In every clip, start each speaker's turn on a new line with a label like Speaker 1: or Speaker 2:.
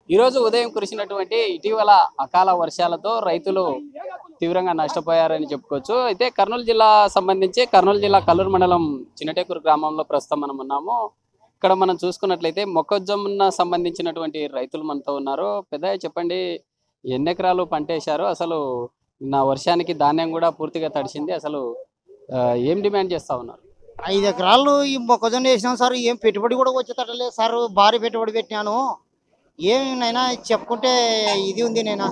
Speaker 1: ఈరోజు ఉదయం కురిసినటువంటి ఇటీవల అకాల వర్షాలతో రైతులు తీవ్రంగా నష్టపోయారని చెప్పుకోవచ్చు అయితే కర్నూలు జిల్లా సంబంధించి కర్నూలు జిల్లా కల్లూరు మండలం చిన్నటేకూరు గ్రామంలో ప్రస్తుతం మనం ఉన్నాము ఇక్కడ మనం చూసుకున్నట్లయితే మొక్కజొన్న సంబంధించినటువంటి రైతులు మనతో ఉన్నారు పెద్ద చెప్పండి ఎన్ని ఎకరాలు పంట వేశారు అసలు నా వర్షానికి ధాన్యం కూడా పూర్తిగా తడిసింది అసలు ఆ, ఏం డిమాండ్ చేస్తా ఉన్నారు
Speaker 2: ఐదు ఎకరాలు ఈ మొక్కజొన్న వేసినాం సార్ ఏం పెట్టుబడి కూడా వచ్చేటట్లేదు సార్ భారీ పెట్టుబడి పెట్టినాను ఏమి నైనా చెప్పుకుంటే ఇది ఉంది నైనా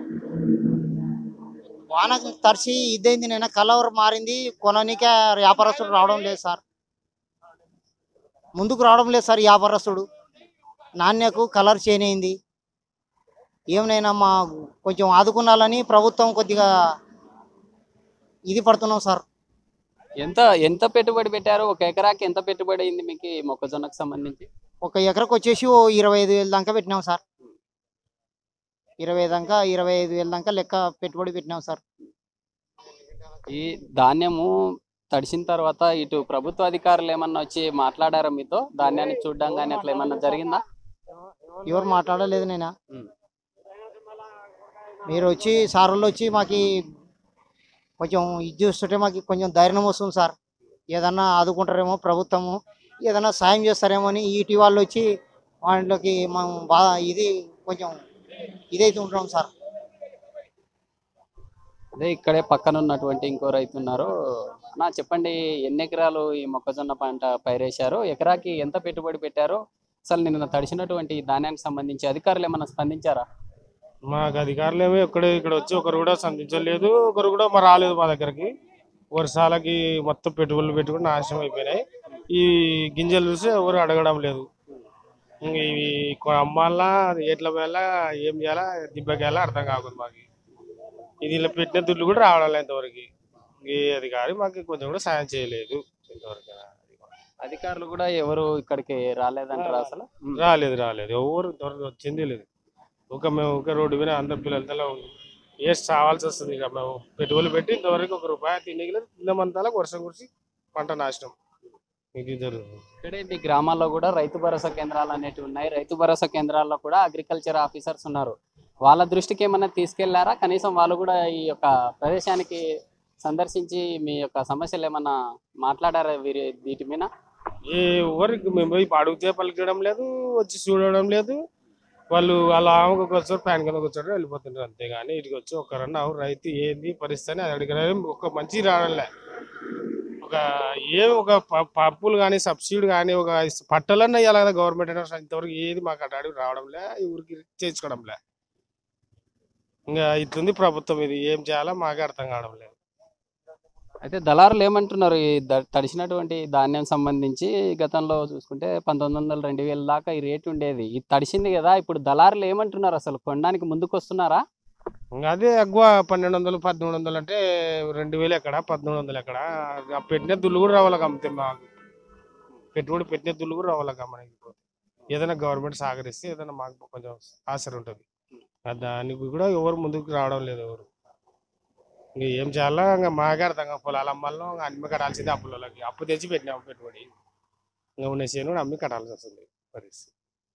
Speaker 2: వాన తడిసి ఇదైంది నైనా కలర్ మారింది కొననీకే వ్యాపారస్తుడు రావడం లేదు సార్ ముందుకు రావడం లేదు సార్ వ్యాపారస్తుడు నాణ్యకు కలర్ చేంజ్ అయింది ఏమైనా మా కొంచెం ఆదుకున్నాలని ప్రభుత్వం కొద్దిగా ఇది పడుతున్నాం సార్
Speaker 1: ఎంత ఎంత పెట్టుబడి పెట్టారు ఒక ఎకరాకి ఎంత పెట్టుబడి అయింది మీకు ఈ మొక్కజొన్నకు సంబంధించి
Speaker 2: ఒక ఎకరకు వచ్చేసి ఓ ఇరవై ఐదు వేల దాకా పెట్టినాం సార్ ఇరవై దాకా ఇరవై ఐదు వేల దాకా లెక్క పెట్టుబడి పెట్టినాం సార్
Speaker 1: ఈ ధాన్యము తడిసిన తర్వాత ఇటు ప్రభుత్వ అధికారులు ఏమన్నా వచ్చి మాట్లాడారా మీతో ధాన్యాన్ని చూడడం కానీ అట్లా ఏమన్నా జరిగిందా
Speaker 2: ఎవరు మాట్లాడలేదు నేను
Speaker 1: ఉమ్.
Speaker 2: మీరు వచ్చి సార్ వాళ్ళు వచ్చి మాకు కొంచెం ఇది చూస్తుంటే మాకు కొంచెం ధైర్యం వస్తుంది సార్ ఏదన్నా ఆదుకుంటారేమో ప్రభుత్వము ఏదన్నా సాయం చేస్తారేమో అని ఈటీ వాళ్ళు వచ్చి వాళ్ళకి మనం బాగా ఇది కొంచెం ఇదైతే ఉంటున్నాం సార్
Speaker 1: అదే ఇక్కడే పక్కన ఉన్నటువంటి ఇంకో రైతు ఉన్నారు నా చెప్పండి ఎన్ని ఎకరాలు ఈ మొక్కజొన్న పంట పైరేశారు ఎకరాకి ఎంత పెట్టుబడి పెట్టారు అసలు నిన్న తడిసినటువంటి ఈ ధాన్యానికి సంబంధించి అధికారులు ఏమన్నా స్పందించారా
Speaker 3: మాకు అధికారులు ఏమో ఇక్కడ ఇక్కడ వచ్చి ఒకరు కూడా సంధించలేదు ఒకరు కూడా మరి రాలేదు మా దగ్గరికి వర్షాలకి మొత్తం పెట్టుబడులు పెట్టుకుని నాశనం అయిపోయినాయి ఈ గింజలు చూసి ఎవరు అడగడం లేదు ఇంక ఇవి కొ- అమ్మాలా ఎట్ల వేళ ఏం చేయాలా దిబ్బకేయాలా అర్థం కాకుండా మాకు ఇది ఇలా పెట్టిన దుడ్లు కూడా రావడం లేదు ఇంతవరకు ఈ అధికారి మాకు కొంచెం కూడా సాయం చేయలేదు ఇంతవరకు
Speaker 1: అధికారులు కూడా ఎవరు ఇక్కడికి రాలేదంటారా అసలు ఉమ్.
Speaker 3: రాలేదు రాలేదు ఎవరు ఇంతవరకు వచ్చింది లేదు ఒక మేము ఒక రోడ్డు మీద అందరు పిల్లలతో వేస్ట్ చావాల్సి వస్తుంది ఇక మేము పెట్టుబడులు పెట్టి ఇంతవరకు ఒక రూపాయి తినేగలేదు తిన్నమంతా వర్షం కురిసి పంట నాశనం ఇది జరుగుతుంది
Speaker 1: ఇక్కడే మీ గ్రామాల్లో కూడా రైతు భరోసా కేంద్రాలు అనేటివి ఉన్నాయి రైతు భరోసా కేంద్రాల్లో కూడా అగ్రికల్చర్ ఆఫీసర్స్ ఉన్నారు వాళ్ళ దృష్టికి ఏమన్నా తీసుకెళ్లారా కనీసం వాళ్ళు కూడా ఈ యొక్క ప్రదేశానికి సందర్శించి మీ యొక్క సమస్యలు ఏమన్నా మాట్లాడారా వీరి వీటి మీద
Speaker 3: ఏ ఎవరికి మేము పోయి అడిగితే పలికడం లేదు వచ్చి చూడడం లేదు వాళ్ళు వాళ్ళ ఆమెకు కూర్చోరు ఫ్యాన్ కింద కూర్చోరు వెళ్ళిపోతుంటారు అంతేగాని ఇటుకి వచ్చి ఒకరన్నా రైతు ఏంది పరిస్థితి అని అది అడిగిన ఒక మంచి రావడంలే ఒక ఏం ఒక ప- పప్పులు కానీ సబ్సిడీ కానీ ఒక పట్టలన్నా ఇవ్వాలి కదా గవర్నమెంట్ అయినా ఇంతవరకు ఏది మాకు అటు అడిగి రావడంలే ఈ ఊరికి చేర్చుకోవడంలే ఇంకా ఇట్లుంది ప్రభుత్వం ఇది ఏం చేయాలో మాకే అర్థం కావడం లేదు
Speaker 1: అయితే దళారులు ఏమంటున్నారు ఈ ద- తడిసినటువంటి ధాన్యం సంబంధించి గతంలో చూసుకుంటే పంతొమ్మిది వందల రెండు వేల దాకా ఈ రేటు ఉండేది ఇది తడిసింది కదా ఇప్పుడు దళారులు ఏమంటున్నారు అసలు కొనడానికి ముందుకు వస్తున్నారా
Speaker 3: ఇంకా అదే ఎక్కువ పన్నెండు వందలు పదమూడు వందలు అంటే రెండు వేలు ఎక్కడ పదమూడు వందలు ఎక్కడ ఆ పెట్టిన దుల్లు కూడా రావాలి అమ్మితే మాకు పెట్టుబడి పెట్టిన దుల్లు కూడా రావాలి మనకి ఏదైనా గవర్నమెంట్ సహకరిస్తే ఏదైనా మాకు కొంచెం ఆసర ఉంటుంది ఆ దానికి కూడా ఎవరు ముందుకు రావడం లేదు ఎవరు ఇంకా ఏం చేయాలో ఇంకా మాకే అర్థం కాదు పొలాలు అమ్మాలో ఇంకా అమ్మి కట్టాల్సిందే అప్పులకి అప్పు తెచ్చి పెట్టినాము పెట్టుబడి ఇంకా ఉన్న చేను కూడా అమ్మి కట్టాల్సి వస్తుంది పరిస్థితి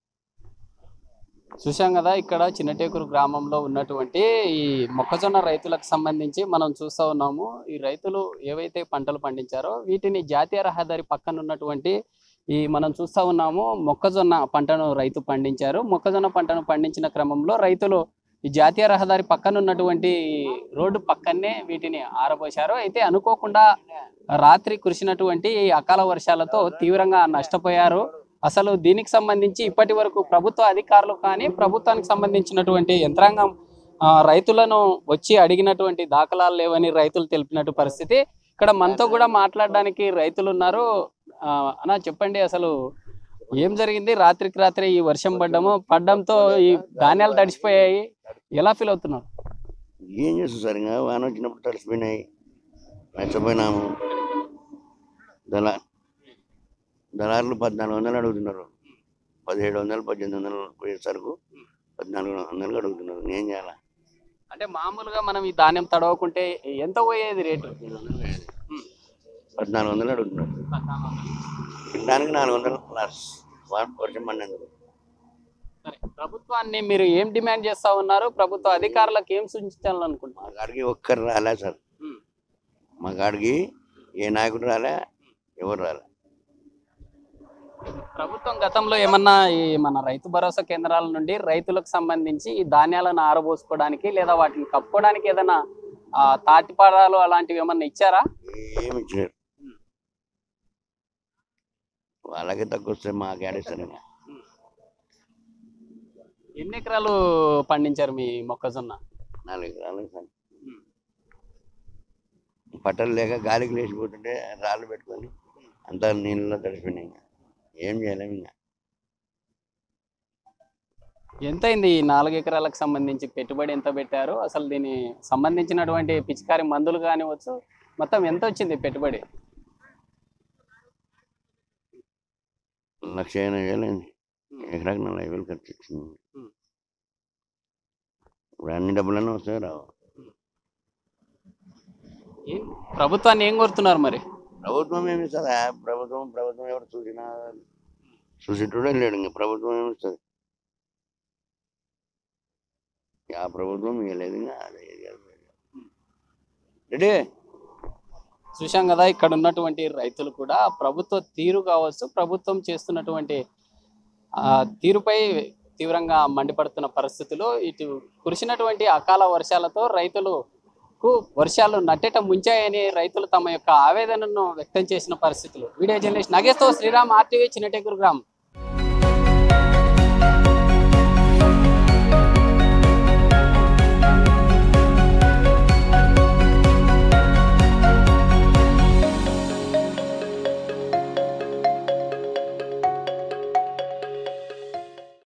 Speaker 1: చూశాం కదా ఇక్కడ చిన్నటేకూరు గ్రామంలో ఉన్నటువంటి ఈ మొక్కజొన్న రైతులకు సంబంధించి మనం చూస్తా ఉన్నాము ఈ రైతులు ఏవైతే పంటలు పండించారో వీటిని జాతీయ రహదారి పక్కన ఉన్నటువంటి ఈ మనం చూస్తా ఉన్నాము మొక్కజొన్న పంటను రైతు పండించారు మొక్కజొన్న పంటను పండించిన క్రమంలో రైతులు ఈ జాతీయ రహదారి పక్కన ఉన్నటువంటి రోడ్డు పక్కనే వీటిని ఆరబోశారు అయితే అనుకోకుండా రాత్రి కురిసినటువంటి ఈ అకాల వర్షాలతో తీవ్రంగా నష్టపోయారు అసలు దీనికి సంబంధించి ఇప్పటి వరకు ప్రభుత్వ అధికారులు కానీ ప్రభుత్వానికి సంబంధించినటువంటి యంత్రాంగం ఆ, రైతులను వచ్చి అడిగినటువంటి దాఖలాలు లేవని రైతులు తెలిపినట్టు పరిస్థితి ఇక్కడ మనతో కూడా మాట్లాడడానికి రైతులు ఉన్నారు ఆ, అన్న చెప్పండి అసలు ఏం జరిగింది రాత్రికి రాత్రి ఈ వర్షం పడ్డము పడ్డంతో ఈ ధాన్యాలు తడిసిపోయాయి ఎలా ఫీల్ అవుతున్నారు
Speaker 4: ఏం చేస్తాం సార్ ఇంకా వాన వచ్చినప్పుడు తడిసిపోయినాయి నష్టపోయినాము దళ దళారులు పద్నాలుగు వందలు అడుగుతున్నారు పదిహేడు వందలు పద్దెనిమిది వందలు పోయే సరుకు పద్నాలుగు వందలు అడుగుతున్నారు ఏం చేయాలా
Speaker 1: అంటే మామూలుగా మనం ఈ ధాన్యం తడవకుంటే ఎంత పోయేది రేటు
Speaker 4: పద్నాలుగు వందలు అడుగుతున్నారు తినడానికి నాలుగు వందలు ప్లస్ వర్షం పడినందుకు
Speaker 1: సరే ప్రభుత్వాన్ని మీరు ఏం డిమాండ్ చేస్తా ఉన్నారు ప్రభుత్వ అధికారులకు ఏం సూచించాలనుకుంటున్నారు
Speaker 4: మా కాడికి ఒక్కరు రాలే సార్
Speaker 1: ఉమ్.
Speaker 4: మా కాడికి ఏ నాయకుడు రాలే ఎవరు రాలే
Speaker 1: ప్రభుత్వం గతంలో ఏమన్నా ఈ మన రైతు భరోసా కేంద్రాల నుండి రైతులకు సంబంధించి ఈ ధాన్యాలను ఆరబోసుకోవడానికి లేదా వాటిని కప్పుకోవడానికి ఏదైనా ఆ, తాటిపారాలు అలాంటివి ఏమన్నా ఇచ్చారా
Speaker 4: ఏమి ఇచ్చలేరు వాళ్ళకే తక్కువ వస్తే మాకు ఆడేస్తారు ఇంకా
Speaker 1: ఎన్ని ఎకరాలు పండించారు మీ మొక్కజొన్న
Speaker 4: నాలుగు ఎకరాలు సార్ పట్టలు లేక గాలికి లేచిపోతుంటే రాళ్ళు పెట్టుకొని అంతా నీళ్ళలో తడిసిపోయినాయి ఇంకా ఏం చేయలేము ఇంకా
Speaker 1: ఎంత అయింది ఈ నాలుగు ఎకరాలకు సంబంధించి పెట్టుబడి ఎంత పెట్టారు అసలు దీని సంబంధించినటువంటి పిచికారి మందులు కానివచ్చు మొత్తం ఎంత వచ్చింది పెట్టుబడి
Speaker 4: లక్ష ఎనభై వేలు అయింది ఎకరాకి నలభై వేలు ఖర్చు వచ్చింది
Speaker 1: ఉమ్.
Speaker 4: ఇప్పుడు అన్ని డబ్బులన్నీ వస్తాయి రావు
Speaker 1: ఏం ప్రభుత్వాన్ని ఏం కోరుతున్నారు మరి
Speaker 4: ప్రభుత్వం ఏమి ఇస్తుందా ప్రభుత్వం ప్రభుత్వం ఎవరు చూసినా చూసేటోడే లేడు ఇంకా ప్రభుత్వం ఏమి ఇస్తుంది ఆ ప్రభుత్వం ఇవ్వలేదు ఇంకా అదే ఇవ్వలేదు. రెడీ
Speaker 1: చూశాం కదా ఇక్కడ ఉన్నటువంటి రైతులు కూడా ప్రభుత్వ తీరు కావచ్చు ప్రభుత్వం చేస్తున్నటువంటి ఆ, తీరుపై తీవ్రంగా మండిపడుతున్న పరిస్థితులు ఇటు కురిసినటువంటి అకాల వర్షాలతో రైతులకు వర్షాలు నట్టేట ముంచాయని రైతులు తమ యొక్క ఆవేదనను వ్యక్తం చేసిన పరిస్థితులు వీడియో జర్నలిస్ట్ నగేష్తో శ్రీరామ్ ఆర్టీవీ చిన్నటెగురు గ్రామం